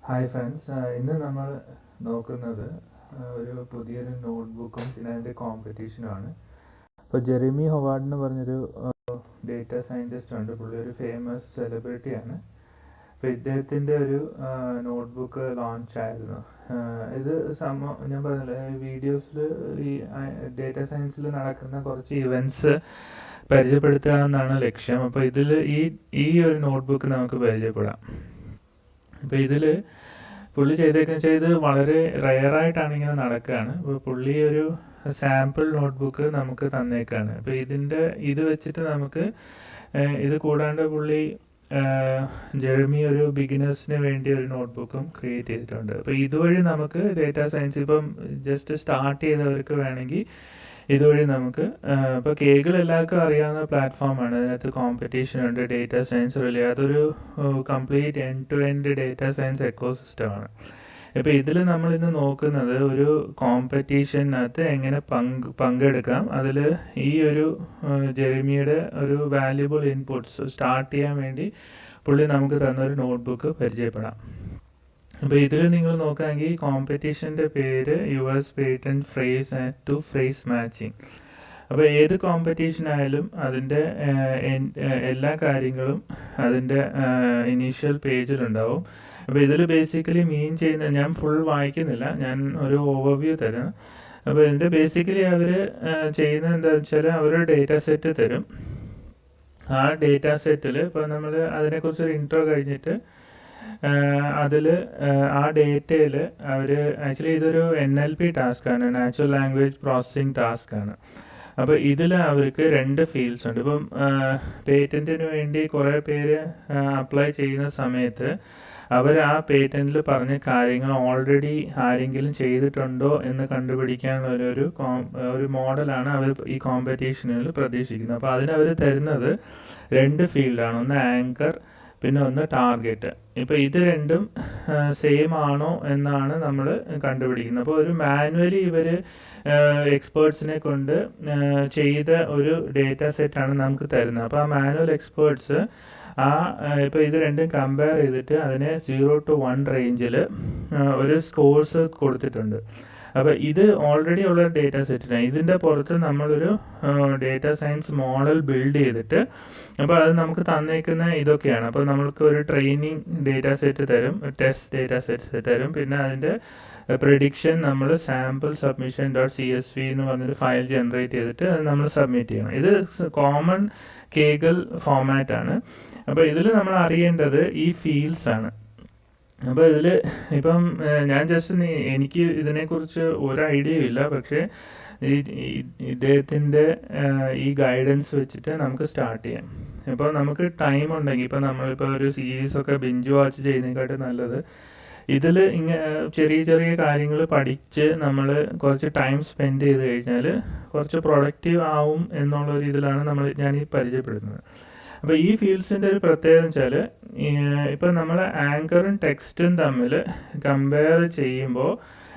hi friends ഇന്ന് നമ്മൾ നോക്കുന്നത് ആ, ഒരു പുതിയൊരു നോട്ട്ബുക്കും പിന്നെ അതിൻ്റെ കോമ്പറ്റീഷനുമാണ് അപ്പോൾ ജെറിമി ഹൊവാർഡ് എന്ന് പറഞ്ഞൊരു ഡേറ്റ സയൻറ്റിസ്റ്റ് ഉണ്ട് പുള്ളി ഒരു ഫേമസ് സെലിബ്രിറ്റിയാണ് അപ്പോൾ ഇദ്ദേഹത്തിൻ്റെ ഒരു നോട്ട്ബുക്ക് ലോഞ്ച് ആയിരുന്നു ആ, ഇത് സമ ഞാൻ പറഞ്ഞില്ല വീഡിയോസിൽ ഈ ഡേറ്റ സയൻസിൽ നടക്കുന്ന കുറച്ച് ഇവൻറ്റ്സ് പരിചയപ്പെടുത്തുക എന്നാണ് ലക്ഷ്യം അപ്പോൾ ഇതിൽ ഈ ഈ ഒരു നോട്ട്ബുക്ക് നമുക്ക് പരിചയപ്പെടാം അപ്പോൾ ഇതിൽ പുള്ളി ചെയ്തേക്കുന്ന വെച്ചാൽ ഇത് വളരെ റയറായിട്ടാണ് ഇങ്ങനെ നടക്കുകയാണ് അപ്പോൾ പുള്ളി ഒരു സാമ്പിൾ നോട്ട്ബുക്ക് നമുക്ക് തന്നേക്കാണ് അപ്പോൾ ഇതിൻ്റെ ഇത് വെച്ചിട്ട് നമുക്ക് ഏഹ്, ഇത് കൂടാണ്ട് പുള്ളി ഏഹ്, ജെർമി ഒരു ബിഗിനേഴ്സിന് വേണ്ടി ഒരു നോട്ട്ബുക്കും ക്രിയേറ്റ് ചെയ്തിട്ടുണ്ട് അപ്പോൾ ഇതുവഴി നമുക്ക് ഡേറ്റ സയൻസ് ഇപ്പം ജസ്റ്റ് സ്റ്റാർട്ട് ചെയ്തവർക്ക് വേണമെങ്കിൽ ഇതുവഴി നമുക്ക് ഇപ്പോൾ കേഗിൾ എല്ലാവർക്കും അറിയാവുന്ന പ്ലാറ്റ്ഫോമാണ് അതിനകത്ത് കോമ്പറ്റീഷൻ ഉണ്ട് ഡേറ്റ സയൻസ് റിലേ അതൊരു complete end to end data science എക്കോസിസ്റ്റമാണ് ഇപ്പോൾ ഇതിൽ നമ്മൾ ഇന്ന് നോക്കുന്നത് ഒരു കോമ്പറ്റീഷനകത്ത് എങ്ങനെ പങ്ക് പങ്കെടുക്കാം അതിൽ ഈ ഒരു ജെറിമിയുടെ ഒരു വാല്യുബിൾ ഇൻപുട്സ് സ്റ്റാർട്ട് ചെയ്യാൻ വേണ്ടി പുള്ളി നമുക്ക് തന്ന ഒരു നോട്ട്ബുക്ക് പരിചയപ്പെടാം അപ്പോൾ ഇതിൽ നിങ്ങൾ നോക്കുകയാണെങ്കിൽ കോമ്പറ്റീഷൻ്റെ പേര് U S patent phrase and to phrase matching അപ്പോൾ ഏത് കോമ്പറ്റീഷൻ ആയാലും അതിൻ്റെ ഏഹ്, എൻ- ഏഹ്, എല്ലാ കാര്യങ്ങളും അതിൻ്റെ ഇനീഷ്യൽ പേജിലുണ്ടാവും അപ്പോൾ ഇതിൽ ബേസിക്കലി മീൻ ചെയ്യുന്ന ഞാൻ ഫുൾ വായിക്കുന്നില്ല ഞാൻ ഒരു ഓവർവ്യൂ തരാം അപ്പോൾ ഇതിൻ്റെ ബേസിക്കലി അവർ ചെയ്യുന്നത് എന്താ വെച്ചാൽ അവർ ഡേറ്റ സെറ്റ് തരും ആ ഡേറ്റ സെറ്റിൽ ഇപ്പോൾ നമ്മൾ അതിനെക്കുറിച്ച് ഒരു ഇൻട്രോ കഴിഞ്ഞിട്ട് അതിൽ ആ ഡേറ്റയിൽ അവർ ആക്ച്വലി ഇതൊരു എൻ എൽ പി ടാസ്ക്കാണ് നാച്ചുറൽ ലാംഗ്വേജ് പ്രോസസ്സിംഗ് ടാസ്ക്കാണ് അപ്പോൾ ഇതിൽ അവർക്ക് രണ്ട് ഫീൽഡ്സ് ഉണ്ട് ഇപ്പം പേറ്റൻറ്റിന് വേണ്ടി കുറേ പേര് അപ്ലൈ ചെയ്യുന്ന സമയത്ത് അവർ ആ പേറ്റൻറ്റിൽ പറഞ്ഞ കാര്യങ്ങൾ ഓൾറെഡി ആരെങ്കിലും ചെയ്തിട്ടുണ്ടോ എന്ന് കണ്ടുപിടിക്കാനുള്ള ഒരു ഒരു കോം ഒരു മോഡലാണ് അവർ ഈ കോമ്പറ്റീഷനിൽ പ്രതീക്ഷിക്കുന്നത് അപ്പോൾ അതിന് അവർ തരുന്നത് രണ്ട് ഫീൽഡാണ് ഒന്ന് ആങ്കർ പിന്നെ ഒന്ന് ടാർഗറ്റ് ഇപ്പോൾ ഇത് രണ്ടും സെയിം ആണോ എന്നാണ് നമ്മൾ കണ്ടുപിടിക്കുന്നത് അപ്പോൾ ഒരു മാനുവലി ഇവർ എക്സ്പേർട്സിനെ കൊണ്ട് ആ, ചെയ്ത ഒരു ഡേറ്റ സെറ്റാണ് നമുക്ക് തരുന്നത് അപ്പോൾ ആ മാനുവൽ എക്സ്പേർട്സ് ആ ഇപ്പോൾ ഇത് രണ്ടും കമ്പയർ ചെയ്തിട്ട് അതിനെ സീറോ ടു വൺ റേഞ്ചിൽ ഒരു സ്കോഴ്സ് കൊടുത്തിട്ടുണ്ട് അപ്പോൾ ഇത് ഓൾറെഡി ഉള്ള ഡേറ്റ സെറ്റിനാണ് ഇതിൻ്റെ പുറത്ത് നമ്മളൊരു ഡേറ്റ സയൻസ് മോഡൽ ബിൽഡ് ചെയ്തിട്ട് അപ്പോൾ അത് നമുക്ക് തന്നേക്കുന്ന ഇതൊക്കെയാണ് അപ്പോൾ നമുക്ക് ഒരു ട്രെയിനിങ് ഡേറ്റ സെറ്റ് തരും ടെസ്റ്റ് ഡേറ്റ സെറ്റ് തരും പിന്നെ അതിൻ്റെ പ്രിഡിക്ഷൻ നമ്മൾ sample submission dot C S V എന്ന് പറഞ്ഞൊരു ഫയൽ ജനറേറ്റ് ചെയ്തിട്ട് അത് നമ്മൾ സബ്മിറ്റ് ചെയ്യണം ഇത് കോമൺ കേഗൽ ഫോമാറ്റ് ആണ് അപ്പോൾ ഇതിൽ നമ്മൾ അറിയേണ്ടത് ഈ ഫീൽഡ്സ് ആണ് അപ്പോൾ ഇതിൽ ഇപ്പം ഏഹ്, ഞാൻ ജസ്റ്റ് എനിക്ക് ഇതിനെക്കുറിച്ച് ഒരു ഐഡിയയും ഇല്ല പക്ഷേ ഈ ഈ- ഇദ്ദേഹത്തിൻ്റെ ഏഹ്, ഈ ഗൈഡൻസ് വെച്ചിട്ട് നമുക്ക് സ്റ്റാർട്ട് ചെയ്യാം ഇപ്പോൾ നമുക്ക് ടൈം ഉണ്ടെങ്കിൽ ഇപ്പോൾ നമ്മളിപ്പോൾ ഒരു സീരീസൊക്കെ ബിഞ്ച് വാച്ച് ചെയ്യുന്നതിനെക്കാട്ടും നല്ലത് ഇതിൽ ഇങ്ങനെ ചെറിയ ചെറിയ കാര്യങ്ങൾ പഠിച്ച് നമ്മൾ കുറച്ച് ടൈം സ്പെൻഡ് ചെയ്ത് കഴിഞ്ഞാൽ കുറച്ച് പ്രൊഡക്റ്റീവ് ആവും എന്നുള്ള ഒരു ഇതിലാണ് നമ്മൾ ഞാൻ ഈ പരിചയപ്പെടുന്നത് അപ്പോൾ ഈ ഫീൽഡ്സിൻ്റെ ഒരു പ്രത്യേകത വെച്ചാൽ ഇപ്പം നമ്മൾ ആങ്കറും ടെക്സ്റ്റും തമ്മിൽ കമ്പയർ ചെയ്യുമ്പോൾ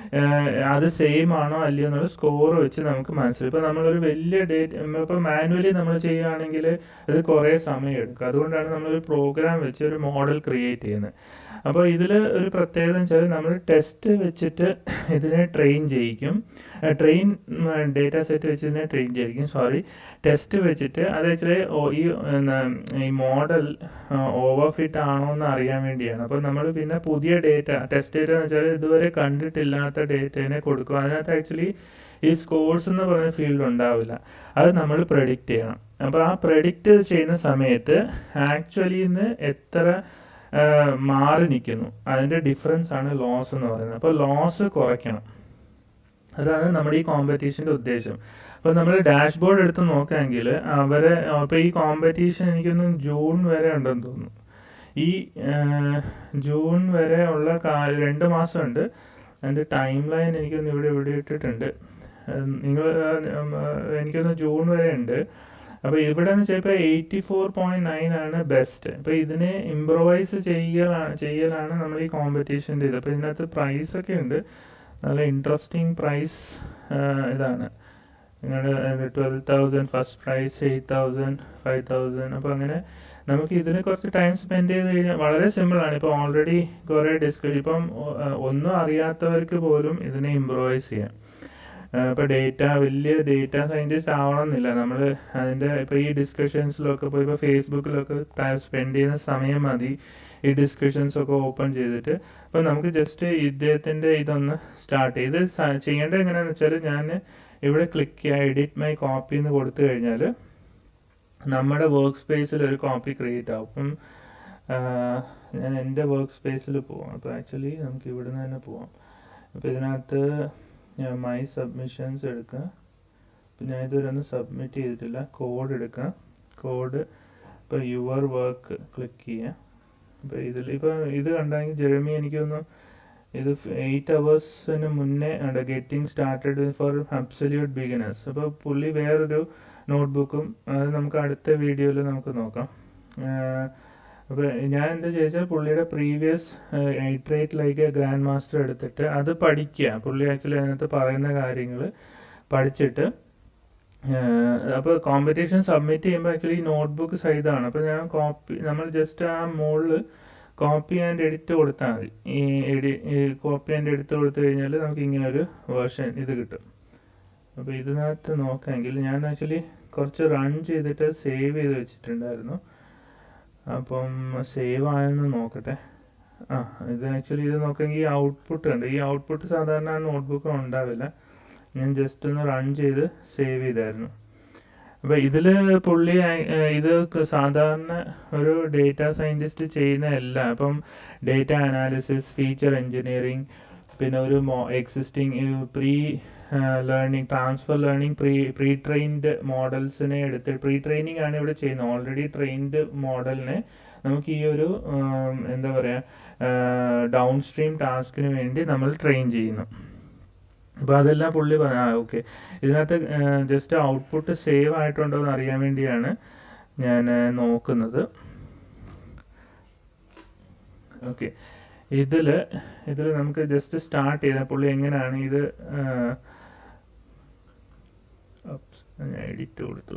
അത് സെയിം ആണോ അല്ലയോ എന്നുള്ള സ്കോർ വെച്ച് നമുക്ക് മനസ്സിലാവും ഇപ്പോൾ നമ്മളൊരു വലിയ ഡേറ്റ് ഇപ്പോൾ മാനുവലി നമ്മൾ ചെയ്യുകയാണെങ്കിൽ അത് കുറേ സമയം എടുക്കും അതുകൊണ്ടാണ് നമ്മളൊരു പ്രോഗ്രാം വെച്ച് ഒരു മോഡൽ ക്രിയേറ്റ് ചെയ്യുന്നത് അപ്പോൾ ഇതിൽ ഒരു പ്രത്യേകത വെച്ചാൽ നമ്മൾ ടെസ്റ്റ് വെച്ചിട്ട് ഇതിനെ ട്രെയിൻ ചെയ്യിക്കും ട്രെയിൻ ഡേറ്റ സെറ്റ് വെച്ച് ഇതിനെ ട്രെയിൻ ചെയ്യിക്കും സോറി ടെസ്റ്റ് വെച്ചിട്ട് അത് ആക്ച്വലി ഈ എന്നാ, ഈ മോഡൽ ഓവർ ഫിറ്റ് ആണോ എന്ന് അറിയാൻ വേണ്ടിയാണ് അപ്പോൾ നമ്മൾ പിന്നെ പുതിയ ഡേറ്റ ടെസ്റ്റ് ഡേറ്റ എന്ന് വെച്ചാൽ ഇതുവരെ കണ്ടിട്ടില്ലാത്ത ഡേറ്റേനെ കൊടുക്കും അതിനകത്ത് ആക്ച്വലി ഈ സ്കോഴ്സ് എന്ന് പറഞ്ഞ ഫീൽഡ് ഉണ്ടാവില്ല അത് നമ്മൾ പ്രഡിക്റ്റ് ചെയ്യണം അപ്പോൾ ആ പ്രഡിക്റ്റ് ചെയ്യുന്ന സമയത്ത് ആക്ച്വലി ഇന്ന് എത്ര ആ, മാറി നിൽക്കുന്നു അതിൻ്റെ ഡിഫറൻസ് ആണ് ലോസ് എന്ന് പറയുന്നത് അപ്പോൾ ലോസ് കുറയ്ക്കണം അതാണ് നമ്മുടെ ഈ കോമ്പറ്റീഷൻ്റെ ഉദ്ദേശം അപ്പോൾ നമ്മൾ ഡാഷ്ബോർഡ് എടുത്ത് നോക്കുകയാണെങ്കിൽ അവരെ അപ്പോൾ ഈ കോമ്പറ്റീഷൻ എനിക്കൊന്ന് ജൂൺ വരെ ഉണ്ടെന്ന് തോന്നുന്നു ഈ ആ, ജൂൺ വരെ ഉള്ള കാ രണ്ട് മാസമുണ്ട് അതിൻ്റെ ടൈം ലൈൻ എനിക്കൊന്ന് ഇവിടെ ഇവിടെ ഇട്ടിട്ടുണ്ട് ഉം, നിങ്ങൾ ആ, എനിക്കൊന്ന് ജൂൺ വരെ ഉണ്ട് അപ്പോൾ ഇവിടെ എന്ന് വെച്ചാൽ ഇപ്പോൾ എയ്റ്റി ഫോർ പോയിന്റ് നയൻ ആണ് ബെസ്റ്റ് അപ്പോൾ ഇതിനെ ഇംപ്രവൈസ് ചെയ്യലാണ് ചെയ്യലാണ് നമ്മൾ ഈ കോമ്പറ്റീഷൻ്റെ ഇത് അപ്പോൾ ഇതിനകത്ത് പ്രൈസ് ഒക്കെ ഉണ്ട് നല്ല ഇൻട്രസ്റ്റിംഗ് പ്രൈസ് ഇതാണ് നിങ്ങളുടെ twelve thousand first prize eight thousand five thousand അപ്പോൾ അങ്ങനെ നമുക്ക് ഇതിന് കുറച്ച് ടൈം സ്പെൻഡ് ചെയ്ത് കഴിഞ്ഞാൽ വളരെ സിമ്പിളാണ് ഇപ്പോൾ ഓൾറെഡി കുറേ ഡിസ്കസ് ഇപ്പം ഒ- ആ, ഒന്നും അറിയാത്തവർക്ക് പോലും ഇതിനെ ഇമ്പ്രൂവൈസ് ചെയ്യാം ഇപ്പോൾ ഡേറ്റ വലിയ ഡേറ്റ സയൻറ്റിസ്റ്റ് ആവണമെന്നില്ല നമ്മൾ അതിൻ്റെ ഇപ്പോൾ ഈ ഡിസ്കഷൻസിലൊക്കെ ഇപ്പോൾ ഇപ്പോൾ ഫേസ്ബുക്കിലൊക്കെ ടൈം സ്പെൻഡ് ചെയ്യുന്ന സമയം മതി ഈ ഡിസ്കഷൻസ് ഒക്കെ ഓപ്പൺ ചെയ്തിട്ട് അപ്പോൾ നമുക്ക് ജസ്റ്റ് ഇദ്ദേഹത്തിൻ്റെ ഇതൊന്ന് സ്റ്റാർട്ട് ചെയ്ത് സ- ചെയ്യേണ്ടത് എങ്ങനെയാണെന്ന് വെച്ചാൽ ഞാൻ ഇവിടെ ക്ലിക്ക് ചെയ്യുക എഡിറ്റ് മൈ കോപ്പി എന്ന് കൊടുത്തു കഴിഞ്ഞാൽ നമ്മുടെ വർക്ക് സ്പേസിൽ ഒരു കോപ്പി ക്രിയേറ്റ് ആവും അപ്പം ആ, ഞാൻ എൻ്റെ വർക്ക് സ്പേസിൽ പോവാം അപ്പോൾ ആക്ച്വലി നമുക്ക് ഇവിടെ നിന്ന് തന്നെ പോവാം അപ്പോൾ ഇതിനകത്ത് ഞാൻ മൈ സബ്മിഷൻസ് എടുക്കുക അപ്പം ഞാൻ ഇതുവരെ ഒന്നും സബ്മിറ്റ് ചെയ്തിട്ടില്ല കോഡ് എടുക്കുക കോഡ് ഇപ്പോൾ യുവർ വർക്ക് ക്ലിക്ക് ചെയ്യുക അപ്പോൾ ഇതിൽ ഇപ്പോൾ ഇത് കണ്ടെങ്കിൽ ജെറമി എനിക്കൊന്ന് ഇത് എയ്റ്റ് അവേഴ്സിന് മുന്നേ ഉണ്ട് getting started for absolute beginners അപ്പോൾ പുള്ളി വേറൊരു നോട്ട്ബുക്കും അത് നമുക്ക് അടുത്ത വീഡിയോയിൽ നമുക്ക് നോക്കാം അപ്പോൾ ഞാൻ എന്താ ചോദിച്ചാൽ പുള്ളിയുടെ previous eight like grand master എടുത്തിട്ട് അത് പഠിക്കുക പുള്ളി ആക്ച്വലി അതിനകത്ത് പറയുന്ന കാര്യങ്ങൾ പഠിച്ചിട്ട് അപ്പോൾ കോമ്പറ്റീഷൻ സബ്മിറ്റ് ചെയ്യുമ്പോൾ ആക്ച്വലി നോട്ട്ബുക്ക് സൈതാണ് അപ്പോൾ ഞാൻ കോപ്പി നമ്മൾ ജസ്റ്റ് ആ മുകളിൽ കോപ്പി ആൻഡ് എഡിറ്റ് കൊടുത്താൽ മതി ഈ എഡി കോപ്പി ആൻഡ് എഡിറ്റ് കൊടുത്തു കഴിഞ്ഞാൽ നമുക്ക് ഇങ്ങനെ ഒരു വേർഷൻ ഇത് കിട്ടും അപ്പോൾ ഇതിനകത്ത് നോക്കാമെങ്കിൽ ഞാൻ ആക്ച്വലി കുറച്ച് റൺ ചെയ്തിട്ട് സേവ് ചെയ്ത് വെച്ചിട്ടുണ്ടായിരുന്നു അപ്പം സേവ് ആയെന്ന് നോക്കട്ടെ ആ ഇത് ആക്ച്വലി ഇത് നോക്കെങ്കിൽ ഈ ഔട്ട്പുട്ട് ഉണ്ട് ഈ ഔട്ട്പുട്ട് സാധാരണ നോട്ട്ബുക്ക് ഉണ്ടാവില്ല ഞാൻ ജസ്റ്റ് ഒന്ന് റൺ ചെയ്ത് സേവ് ചെയ്തായിരുന്നു അപ്പോൾ ഇതിൽ പുള്ളി ആ- ഏ, ഇത് ക- സാധാരണ ഒരു ഡേറ്റ സയൻറ്റിസ്റ്റ് ചെയ്യുന്ന എല്ലാം അപ്പം ഡേറ്റ അനാലിസിസ് ഫീച്ചർ എഞ്ചിനീയറിംഗ് പിന്നെ ഒരു മോ existing pre learning transfer learning pre pre trained മോഡൽസിനെ എടുത്ത് പ്രീ ട്രെയിനിങ് ആണ് ഇവിടെ ചെയ്യുന്നത് ഓൾറെഡി ട്രെയിൻഡ് മോഡലിനെ നമുക്ക് ഈ ഒരു ഉം, എന്താ പറയുക ഡൗൺ സ്ട്രീം ടാസ്കിന് വേണ്ടി നമ്മൾ ട്രെയിൻ ചെയ്യുന്നു അപ്പോൾ അതെല്ലാം പുള്ളി പറഞ്ഞു ആ ഓക്കെ ഇതിനകത്ത് ജസ്റ്റ് ഔട്ട്പുട്ട് സേവ് ആയിട്ടുണ്ടോ എന്ന് അറിയാൻ വേണ്ടിയാണ് ഞാൻ ആ, നോക്കുന്നത് ഓക്കെ ഇതിൽ ഇതിൽ നമുക്ക് ജസ്റ്റ് സ്റ്റാർട്ട് ചെയ്താൽ പുള്ളി എങ്ങനെയാണ് ഇത് ഞാൻ എഡിറ്റ് കൊടുത്തു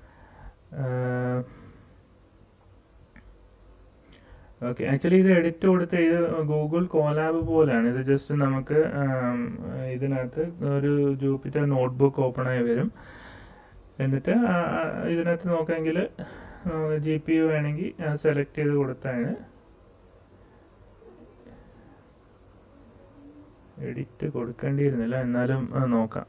ഓക്കെ ആക്ച്വലി ഇത് എഡിറ്റ് കൊടുത്ത് ഇത് ഗൂഗിൾ കോലാബ് പോലെയാണ് ഇത് ജസ്റ്റ് നമുക്ക് ആം, ഇതിനകത്ത് ഒരു ജൂപ്പിറ്റർ നോട്ട്ബുക്ക് ഓപ്പൺ ആയി വരും എന്നിട്ട് ആ- ആ ഇതിനകത്ത് നോക്കാമെങ്കിൽ ജി പി യു വേണമെങ്കിൽ സെലക്ട് ചെയ്ത് കൊടുത്താണ് എഡിറ്റ് കൊടുക്കേണ്ടിയിരുന്നില്ല എന്നാലും ആ, നോക്കാം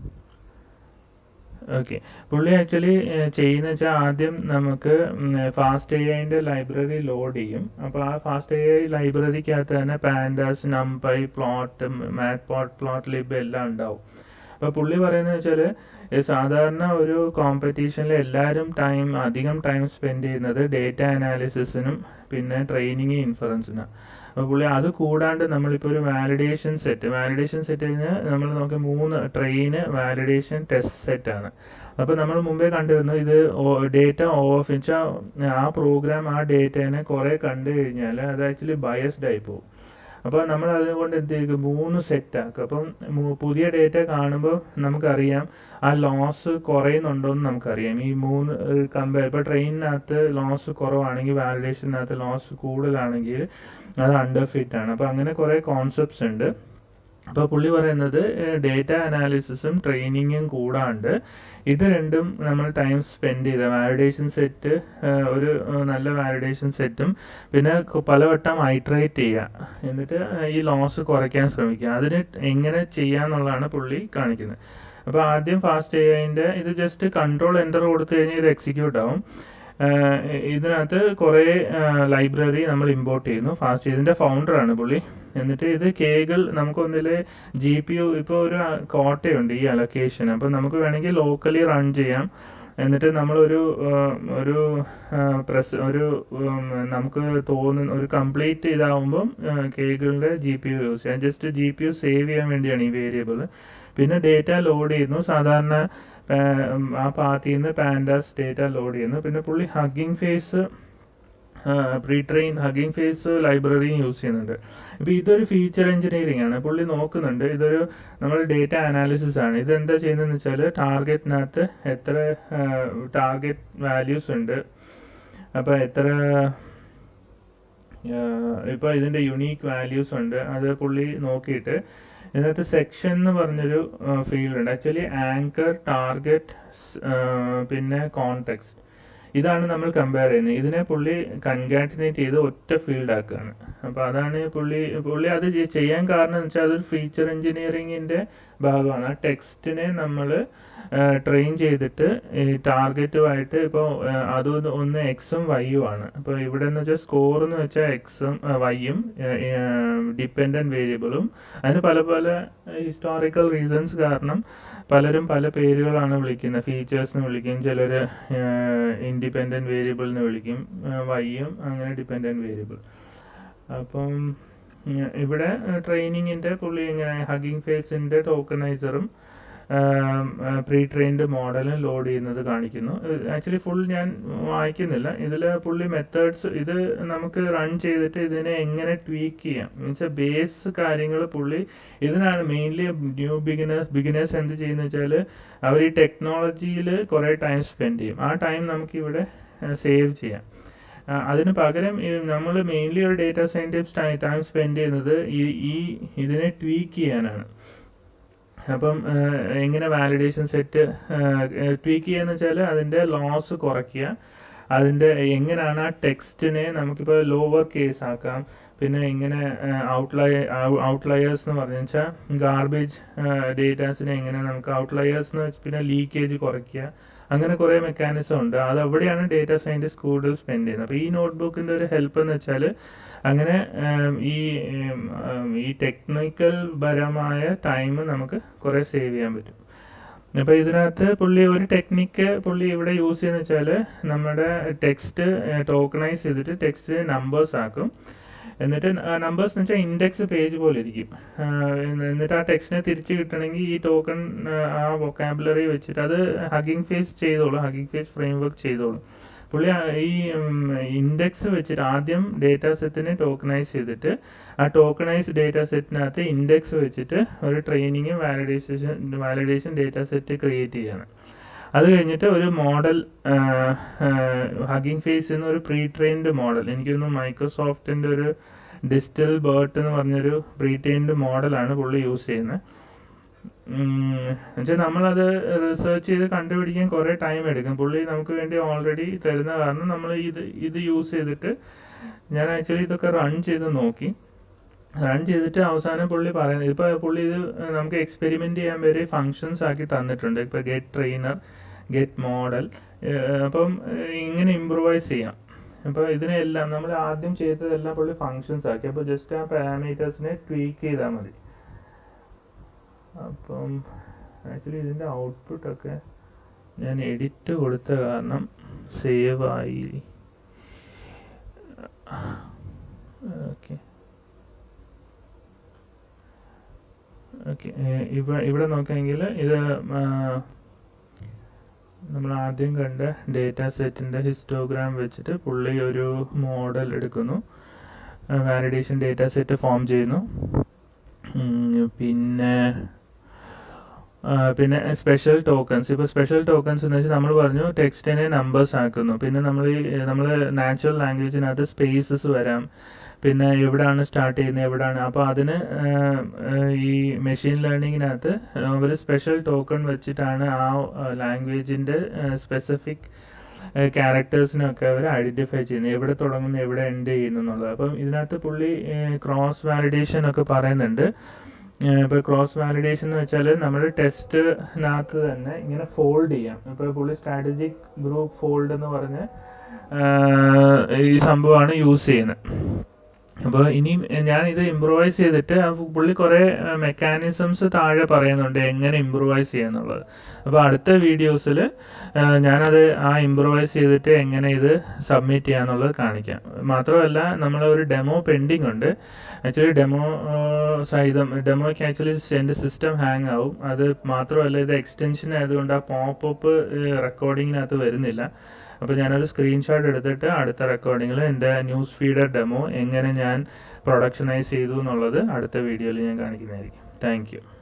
ഓക്കെ പുള്ളി ആക്ച്വലി ചെയ്യുന്ന വെച്ചാൽ ആദ്യം നമുക്ക് ഫാസ്റ്റ് എ ഐൻ്റെ ലൈബ്രറി ലോഡ് ചെയ്യും അപ്പോൾ ആ ഫാസ്റ്റ് എ ഐ ലൈബ്രറിക്കകത്ത് തന്നെ pandas NumPy plot mat plot plot lib എല്ലാം ഉണ്ടാവും അപ്പോൾ പുള്ളി പറയുന്നത് വെച്ചാൽ സാധാരണ ഒരു കോമ്പറ്റീഷനിൽ എല്ലാവരും ടൈം അധികം ടൈം സ്പെൻഡ് ചെയ്യുന്നത് ഡേറ്റ അനാലിസിസിനും പിന്നെ ട്രെയിനിങ് ഇൻഫറൻസിനും അപ്പോൾ പുള്ളി അത് കൂടാണ്ട് നമ്മളിപ്പോൾ ഒരു വാലിഡേഷൻ സെറ്റ് വാലിഡേഷൻ സെറ്റ് കഴിഞ്ഞാൽ നമ്മൾ നോക്കിയ മൂന്ന് ട്രെയിന് വാലിഡേഷൻ ടെസ്റ്റ് സെറ്റ് ആണ് അപ്പോൾ നമ്മൾ മുമ്പേ കണ്ടിരുന്നു ഇത് ഡേറ്റ ഓഫ് വെച്ചാൽ ആ പ്രോഗ്രാം ആ ഡേറ്റേനെ കുറേ കണ്ടു കഴിഞ്ഞാൽ അത് ആക്ച്വലി ബയസ്ഡ് ആയി പോകും അപ്പോൾ നമ്മൾ അതുകൊണ്ട് എന്ത് ചെയ്യും മൂന്ന് സെറ്റ് ആക്കും അപ്പം മു- പുതിയ ഡേറ്റ കാണുമ്പോൾ നമുക്കറിയാം ആ ലോസ് കുറയുന്നുണ്ടോ എന്ന് നമുക്കറിയാം ഈ മൂന്ന് കമ്പയർ ഇപ്പോൾ ട്രെയിനിനകത്ത് ലോസ് കുറവാണെങ്കിൽ വാലിഡേഷനകത്ത് ലോസ് കൂടുതലാണെങ്കിൽ അത് അണ്ടർ ഫിറ്റ് ആണ് അപ്പോൾ അങ്ങനെ കുറേ കോൺസെപ്റ്റ്സ് ഉണ്ട് അപ്പോൾ പുള്ളി പറയുന്നത് ഡേറ്റ അനാലിസിസും ട്രെയിനിങ്ങും കൂടാണ്ട് ഇത് രണ്ടും നമ്മൾ ടൈം സ്പെൻഡ് ചെയ്ത വാലിഡേഷൻ സെറ്റ് ഒരു ഏഹ്, നല്ല വാലിഡേഷൻ സെറ്റും പിന്നെ ക- പലവട്ടം ഐട്രേറ്റ് ചെയ്യുക എന്നിട്ട് ഈ ലോസ് കുറയ്ക്കാൻ ശ്രമിക്കുക അതിന് എങ്ങനെ ചെയ്യാന്നുള്ളതാണ് പുള്ളി കാണിക്കുന്നത് അപ്പോൾ ആദ്യം ഫാസ്റ്റ് ചെയ്യുന്നതിൻ്റെ ഇത് ജസ്റ്റ് കൺട്രോൾ എൻ്റർ കൊടുത്തു കഴിഞ്ഞാൽ ഇത് എക്സിക്യൂട്ട് ആവും ആഹ് ഇതിനകത്ത് കുറേ ലൈബ്രറി നമ്മൾ ഇമ്പോർട്ട് ചെയ്യുന്നു ഫാസ്റ്റ് ഇതിൻ്റെ ഫൗണ്ടറാണ് പുള്ളി എന്നിട്ട് ഇത് കേകൾ നമുക്കൊന്നിൽ ജി പി യു ഇപ്പോൾ ഒരു കോട്ടയുണ്ട് ഈ അലൊക്കേഷൻ അപ്പോൾ നമുക്ക് വേണമെങ്കിൽ ലോക്കലി റൺ ചെയ്യാം എന്നിട്ട് നമ്മളൊരു ആഹ്, ഒരു പ്രസ് ഒരു ഉം, നമുക്ക് തോന്നുന്ന ഒരു കംപ്ലീറ്റ് ഇതാവുമ്പം കേകളുടെ ജി പി യു യൂസ് ചെയ്യാം just G P U save ചെയ്യാൻ വേണ്ടിയാണ് ഈ വേരിയബിൾ പിന്നെ ഡേറ്റ ലോഡ് ചെയ്യുന്നു സാധാരണ ആഹ്, ആ പാത്തിൽ നിന്ന് പാൻഡാസ് ഡേറ്റ ലോഡ് ചെയ്യുന്നു പിന്നെ പുള്ളി Hugging Face pre train Hugging Face ലൈബ്രറിയും യൂസ് ചെയ്യുന്നുണ്ട് ഇപ്പോൾ ഇതൊരു ഫീച്ചർ എഞ്ചിനീയറിംഗ് ആണ് പുള്ളി നോക്കുന്നുണ്ട് ഇതൊരു നമ്മൾ ഡേറ്റ അനാലിസിസ് ആണ് ഇത് എന്താ ചെയ്യുന്നതെന്ന് വെച്ചാൽ ടാർഗറ്റിനകത്ത് എത്ര ടാർഗറ്റ് വാല്യൂസ് ഉണ്ട് അപ്പോൾ എത്ര ഇപ്പോൾ ഇതിൻ്റെ യുണീക്ക് വാല്യൂസ് ഉണ്ട് അത് പുള്ളി നോക്കിയിട്ട് ഇതിനകത്ത് സെക്ഷൻ എന്ന് പറഞ്ഞൊരു ഫീൽഡ് ഉണ്ട് ആക്ച്വലി ആങ്കർ ടാർഗറ്റ് പിന്നെ കോൺടെക്സ്റ്റ് ഇതാണ് നമ്മൾ കമ്പയർ ചെയ്യുന്നത് ഇതിനെ പുള്ളി കൺകാറ്റിനേറ്റ് ചെയ്ത് ഒറ്റ ഫീൽഡ് ആക്കുകയാണ് അപ്പോൾ അതാണ് പുള്ളി പുള്ളി അത് ചെയ്- ചെയ്യാൻ കാരണം എന്ന് വെച്ചാൽ അതൊരു ഫീച്ചർ എഞ്ചിനീയറിങ്ങിൻ്റെ ഭാഗമാണ് ആ ടെക്സ്റ്റിനെ നമ്മൾ ട്രെയിൻ ചെയ്തിട്ട് ഈ ടാർഗറ്റുമായിട്ട് ഇപ്പോൾ അത് ഒന്ന് ഒന്ന് എക്സും വൈയും ആണ് അപ്പോൾ ഇവിടെ എന്ന് വെച്ചാൽ സ്കോർ എന്ന് വെച്ചാൽ എക്സും വൈയും ഡിപ്പെൻഡൻറ്റ് വേരിയബിളും അതിന് പല പല ഹിസ്റ്റോറിക്കൽ റീസൺസ് കാരണം പലരും പല പേരുകളാണ് വിളിക്കുന്നത് ഫീച്ചേഴ്സ് എന്ന് വിളിക്കും ചിലർ ഇൻഡിപെൻഡൻറ്റ് വേരിയബിൾ എന്ന് വിളിക്കും വൈയും അങ്ങനെ ഡിപ്പെൻഡൻറ്റ് വേരിയബിൾ അപ്പം ഉം, ഇവിടെ ട്രെയിനിങ്ങിൻ്റെ പുള്ളി ഇങ്ങനെ ഹഗിങ് ഫേസിൻ്റെ ടോക്കണൈസറും പ്രീ ട്രെയിൻഡ് മോഡലും ലോഡ് ചെയ്യുന്നത് കാണിക്കുന്നു ആക്ച്വലി ഫുൾ ഞാൻ വായിക്കുന്നില്ല ഇതിൽ പുള്ളി മെത്തേഡ്സ് ഇത് നമുക്ക് റൺ ചെയ്തിട്ട് ഇതിനെ എങ്ങനെ ട്വീക്ക് ചെയ്യാം മീൻസ് ബേസ് കാര്യങ്ങൾ പുള്ളി ഇതിനാണ് മെയിൻലി ന്യൂ ബിഗിനേഴ്സ് ബിഗിനേഴ്സ് എന്ത് ചെയ്യുന്ന വെച്ചാൽ അവർ ഈ ടെക്നോളജിയിൽ കുറേ ടൈം സ്പെൻഡ് ചെയ്യും ആ ടൈം നമുക്കിവിടെ സേവ് ചെയ്യാം ആ, അതിന് പകരം നമ്മൾ മെയിൻലി ഒരു ഡേറ്റ സയൻറ്റിസ്റ്റ് ടൈം സ്പെൻഡ് ചെയ്യുന്നത് ഈ ഈ ഇതിനെ ട്വീക്ക് ചെയ്യാനാണ് അപ്പം ആ, എങ്ങനെ വാലിഡേഷൻ സെറ്റ് ട്വീക്ക് ചെയ്യാന്ന് വെച്ചാൽ അതിൻ്റെ ലോസ് കുറയ്ക്കുക അതിൻ്റെ എങ്ങനെയാണ് ആ ടെക്സ്റ്റിനെ നമുക്കിപ്പോൾ ലോവർ കേസ് ആക്കാം പിന്നെ ഇങ്ങനെ ഔട്ട്ലയ ഔട്ട്ലയേഴ്സ് എന്ന് പറഞ്ഞു വെച്ചാൽ ഗാർബേജ് ഡേറ്റാസിനെ എങ്ങനെ നമുക്ക് ഔട്ട്ലയേഴ്സ് എന്ന് വെച്ചാൽ പിന്നെ ലീക്കേജ് കുറയ്ക്കുക അങ്ങനെ കുറേ മെക്കാനിസം ഉണ്ട് അത് അവിടെയാണ് ഡേറ്റ സയൻറ്റിസ്റ്റ് കൂടുതൽ സ്പെൻഡ് ചെയ്യുന്നത് അപ്പോൾ ഈ നോട്ട്ബുക്കിൻ്റെ ഒരു ഹെൽപ്പ് എന്ന് വെച്ചാൽ അങ്ങനെ ഉം, ഈ ഉം, ഉം, ഈ ടെക്നിക്കൽ പരമായ ടൈം നമുക്ക് കുറേ സേവ് ചെയ്യാൻ പറ്റും അപ്പോൾ ഇതിനകത്ത് പുള്ളി ഒരു ടെക്നിക്ക് പുള്ളി ഇവിടെ യൂസ് ചെയ്യുന്ന വെച്ചാൽ നമ്മുടെ ടെക്സ്റ്റ് ടോക്കണൈസ് ചെയ്തിട്ട് ടെക്സ്റ്റ് നമ്പേഴ്സ് ആക്കും എന്നിട്ട് നമ്പേഴ്സ് എന്ന് വെച്ചാൽ ഇൻഡെക്സ് പേജ് പോലെ ഇരിക്കും ആ, എന്നിട്ട് ആ ടെക്സ്റ്റിനെ തിരിച്ച് കിട്ടണമെങ്കിൽ ഈ ടോക്കൺ ആ വൊക്കാബുലറി വെച്ചിട്ട് അത് ഹഗിങ് ഫേസ് ചെയ്തോളും ഹഗിങ് ഫേസ് ഫ്രെയിം വർക്ക് ചെയ്തോളും പുള്ളി ആ ഈ ഇൻഡെക്സ് വെച്ചിട്ട് ആദ്യം ഡേറ്റാ സെറ്റിനെ ടോക്കണൈസ് ചെയ്തിട്ട് ആ ടോക്കണൈസ് ഡേറ്റാ സെറ്റിനകത്ത് ഇൻഡെക്സ് വെച്ചിട്ട് ഒരു ട്രെയിനിങ്ങും validation validation data set create ചെയ്യാണ് അത് കഴിഞ്ഞിട്ട് ഒരു മോഡൽ ഹഗിങ് ഫേസ് എന്ന ഒരു പ്രീ ട്രെയിൻഡ് മോഡൽ എനിക്കൊന്ന് മൈക്രോസോഫ്റ്റിൻ്റെ ഒരു ഡിജിറ്റൽ ബേർട്ട് എന്ന് പറഞ്ഞൊരു പ്രീ ട്രെയിൻഡ് മോഡലാണ് പുള്ളി യൂസ് ചെയ്യുന്നത് എന്നുവെച്ചാൽ നമ്മളത് റിസർച്ച് ചെയ്ത് കണ്ടുപിടിക്കാൻ കുറേ ടൈം എടുക്കും പുള്ളി നമുക്ക് വേണ്ടി ഓൾറെഡി തരുന്ന കാരണം നമ്മൾ ഇത് ഇത് യൂസ് ചെയ്തിട്ട് ഞാൻ ആക്ച്വലി ഇതൊക്കെ റൺ ചെയ്ത് നോക്കി റൺ ചെയ്തിട്ട് അവസാനം പുള്ളി പറയുന്നത് ഇപ്പോൾ പുള്ളി ഇത് നമുക്ക് എക്സ്പെരിമെൻ്റ് ചെയ്യാൻ വരെ ഫങ്ഷൻസ് ആക്കി തന്നിട്ടുണ്ട് ഇപ്പോൾ ഗെറ്റ് ട്രെയിനർ ഗെറ്റ് മോഡൽ അപ്പം ഏഹ് ഇങ്ങനെ ഇമ്പ്രൂവൈസ് ചെയ്യാം അപ്പോൾ ഇതിനെല്ലാം നമ്മൾ ആദ്യം ചെയ്തതെല്ലാം പുള്ളി ഫങ്ഷൻസ് ആക്കി അപ്പോൾ ജസ്റ്റ് ആ പാരാമീറ്റേഴ്സിനെ ട്വീക്ക് ചെയ്താൽ മതി അപ്പം ആക്ച്വലി ഇതിൻ്റെ ഔട്ട്പുട്ടൊക്കെ ഞാൻ എഡിറ്റ് കൊടുത്ത കാരണം സേവ് ആയി ഓക്കെ ഓക്കെ ഇവിടെ ഇവിടെ നോക്കുകയെങ്കിൽ ഇത് നമ്മൾ ആദ്യം കണ്ട ഡേറ്റ സെറ്റിൻ്റെ ഹിസ്റ്റോഗ്രാം വെച്ചിട്ട് പുള്ളി ഒരു മോഡൽ എടുക്കുന്നു വാലിഡേഷൻ ഡേറ്റ സെറ്റ് ഫോം ചെയ്യുന്നു ഉം, പിന്നെ ആ, പിന്നെ സ്പെഷ്യൽ ടോക്കൺസ് ഇപ്പോൾ സ്പെഷ്യൽ ടോക്കൺസ് എന്ന് വെച്ചാൽ നമ്മൾ പറഞ്ഞു ടെക്സ്റ്റിനെ നമ്പേഴ്സ് ആക്കുന്നു പിന്നെ നമ്മൾ നമ്മൾ നാച്ചുറൽ ലാംഗ്വേജിനകത്ത് സ്പേസസ് വരാം പിന്നെ എവിടെയാണ് സ്റ്റാർട്ട് ചെയ്യുന്നത് എവിടെയാണ് അപ്പോൾ അതിന് ആ, ആ, ഈ മെഷീൻ ലേണിങ്ങിനകത്ത് ഒരു സ്പെഷ്യൽ ടോക്കൺ വെച്ചിട്ടാണ് ആ ലാംഗ്വേജിൻ്റെ സ്പെസിഫിക് ക്യാരക്ടേഴ്സിനൊക്കെ അവർ ഐഡൻറ്റിഫൈ ചെയ്യുന്നത് എവിടെ തുടങ്ങുന്നു എവിടെ എൻഡ് ചെയ്യുന്നു എന്നുള്ളത് അപ്പം ഇതിനകത്ത് പുള്ളി ക്രോസ് വാലിഡേഷൻ ഒക്കെ പറയുന്നുണ്ട് ഇപ്പോൾ ക്രോസ് വാലിഡേഷൻ എന്ന് വെച്ചാൽ നമ്മുടെ ടെസ്റ്റിനകത്ത് തന്നെ ഇങ്ങനെ ഫോൾഡ് ചെയ്യാം ഇപ്പോൾ പുള്ളി സ്ട്രാറ്റജിക് ഗ്രൂപ്പ് ഫോൾഡ് എന്ന് പറഞ്ഞ് ആ, ഈ സംഭവമാണ് യൂസ് ചെയ്യുന്നത് അപ്പോൾ ഇനിയും ഞാൻ ഇത് ഇമ്പ്രൂവൈസ് ചെയ്തിട്ട് ആ പുള്ളി കുറേ മെക്കാനിസംസ് താഴെ പറയുന്നുണ്ട് എങ്ങനെ ഇമ്പ്രൂവൈസ് ചെയ്യാന്നുള്ളത് അപ്പോൾ അടുത്ത വീഡിയോസിൽ ഞാനത് ആ ഇമ്പ്രൂവൈസ് ചെയ്തിട്ട് എങ്ങനെ ഇത് സബ്മിറ്റ് ചെയ്യാന്നുള്ളത് കാണിക്കാം മാത്രമല്ല നമ്മൾ ഒരു ഡെമോ പെൻഡിങ് ഉണ്ട് ആക്ച്വലി ഡെമോ സഹിതം ഡെമോയ്ക്ക് ആക്ച്വലി എൻ്റെ സിസ്റ്റം ഹാങ് ആവും അത് മാത്രമല്ല ഇത് എക്സ്റ്റൻഷൻ ആയതുകൊണ്ട് ആ പോപ്പപ്പ് റെക്കോർഡിങ്ങിനകത്ത് വരുന്നില്ല അപ്പോൾ ഞാനൊരു സ്ക്രീൻഷോട്ട് എടുത്തിട്ട് അടുത്ത റെക്കോർഡിങ്ങിൽ എൻ്റെ ന്യൂസ് ഫീഡർ ഡെമോ എങ്ങനെ ഞാൻ പ്രൊഡക്ഷനൈസ് ചെയ്തു എന്നുള്ളത് അടുത്ത വീഡിയോയിൽ ഞാൻ കാണിക്കുന്നതായിരിക്കും താങ്ക് യു